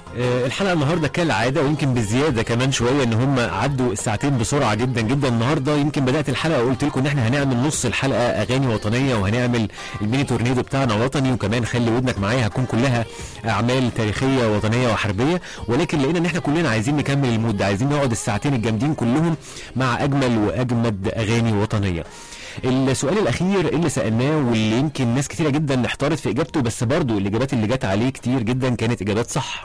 آه، الحلقه النهارده كالعاده ويمكن بزياده كمان شويه ان هم عدوا الساعتين بسرعه جدا جدا النهارده يمكن بدات الحلقه وقلت لكم ان احنا هنعمل نص الحلقه اغاني وطنيه وهنعمل الميني تورنيدو بتاعنا وطني وكمان خلي ودنك معايا هتكون كلها اعمال تاريخيه وطنيه وحربيه ولكن لقينا ان احنا كلنا عايزين نكمل المود ده عايزين نقعد الساعتين الجامدين كلهم مع اجمل واجمد اغاني وطنيه السؤال الاخير اللي سالناه واللي يمكن ناس كتيره جدا احتارت في اجابته بس برضو الاجابات اللي جت عليه كتير جدا كانت اجابات صح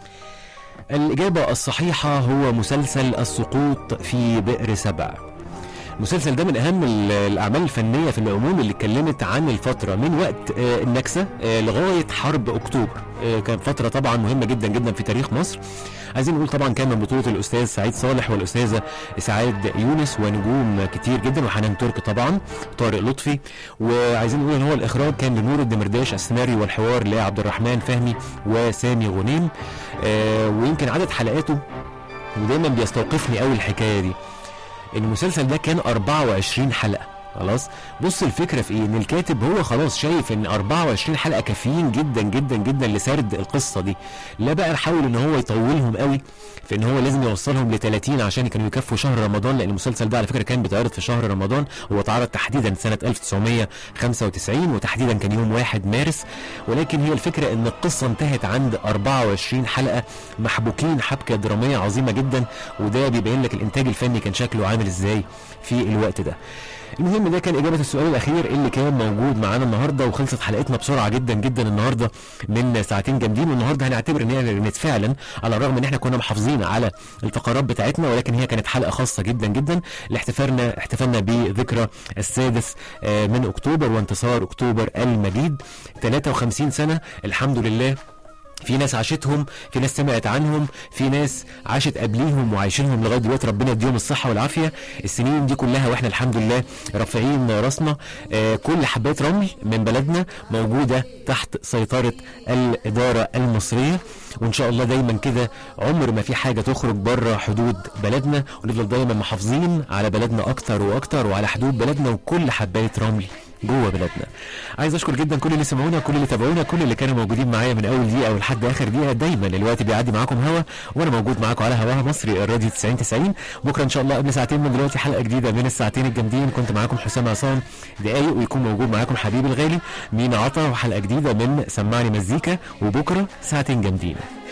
الإجابة الصحيحة هو مسلسل السقوط في بئر سبع المسلسل ده من أهم ال- الأعمال الفنية في العموم اللي اتكلمت عن الفترة من وقت آه، النكسة آه، لغاية حرب أكتوبر آه، كانت فترة طبعا مهمة جدا جدا في تاريخ مصر عايزين نقول طبعا كان من بطولة الأستاذ سعيد صالح والأستاذة إسعاد يونس ونجوم كتير جدا وحنان ترك طبعا طارق لطفي وعايزين نقول ان هو الاخراج كان لنور الدمرداش السيناريو والحوار لعبد الرحمن فهمي وسامي غنيم آه ويمكن عدد حلقاته ودايما بيستوقفني قوي الحكايه دي ان المسلسل ده كان 24 حلقه خلاص بص الفكره في ايه ان الكاتب هو خلاص شايف ان 24 حلقه كافيين جدا جدا جدا لسرد القصه دي لا بقى حاول ان هو يطولهم قوي في ان هو لازم يوصلهم ل 30 عشان كانوا يكفوا شهر رمضان لان المسلسل ده على فكره كان بيتعرض في شهر رمضان هو اتعرض تحديدا سنه 1995 وتحديدا كان يوم 1 مارس ولكن هي الفكره ان القصه انتهت عند 24 حلقه محبوكين حبكه دراميه عظيمه جدا وده بيبين لك الانتاج الفني كان شكله عامل ازاي في الوقت ده المهم ده كان اجابه السؤال الاخير اللي كان موجود معانا النهارده وخلصت حلقتنا بسرعه جدا جدا النهارده من ساعتين جامدين والنهارده هنعتبر ان هي كانت فعلا على الرغم ان احنا كنا محافظين على الفقرات بتاعتنا ولكن هي كانت حلقه خاصه جدا جدا لاحتفالنا احتفالنا بذكرى السادس آه، من اكتوبر وانتصار اكتوبر المجيد 53 سنه الحمد لله في ناس عاشتهم في ناس سمعت عنهم في ناس عاشت قبليهم وعايشينهم لغايه دلوقتي ربنا يديهم الصحه والعافيه السنين دي كلها واحنا الحمد لله رافعين راسنا آه كل حبات رمل من بلدنا موجوده تحت سيطره الاداره المصريه وان شاء الله دايما كده عمر ما في حاجه تخرج بره حدود بلدنا ونفضل دايما محافظين على بلدنا اكتر واكتر وعلى حدود بلدنا وكل حبايه رمل جوه بلدنا عايز اشكر جدا كل اللي سمعونا كل اللي تابعونا كل اللي كانوا موجودين معايا من اول دقيقه ولحد اخر دقيقه دايما الوقت بيعدي معاكم هوا وانا موجود معاكم على هواها مصري الراديو 90 90 بكره ان شاء الله قبل ساعتين من دلوقتي حلقه جديده من الساعتين الجامدين كنت معاكم حسام عصام دقايق ويكون موجود معاكم حبيبي الغالي مينا عطا وحلقه جديده من سمعني مزيكا وبكره ساعتين جامدين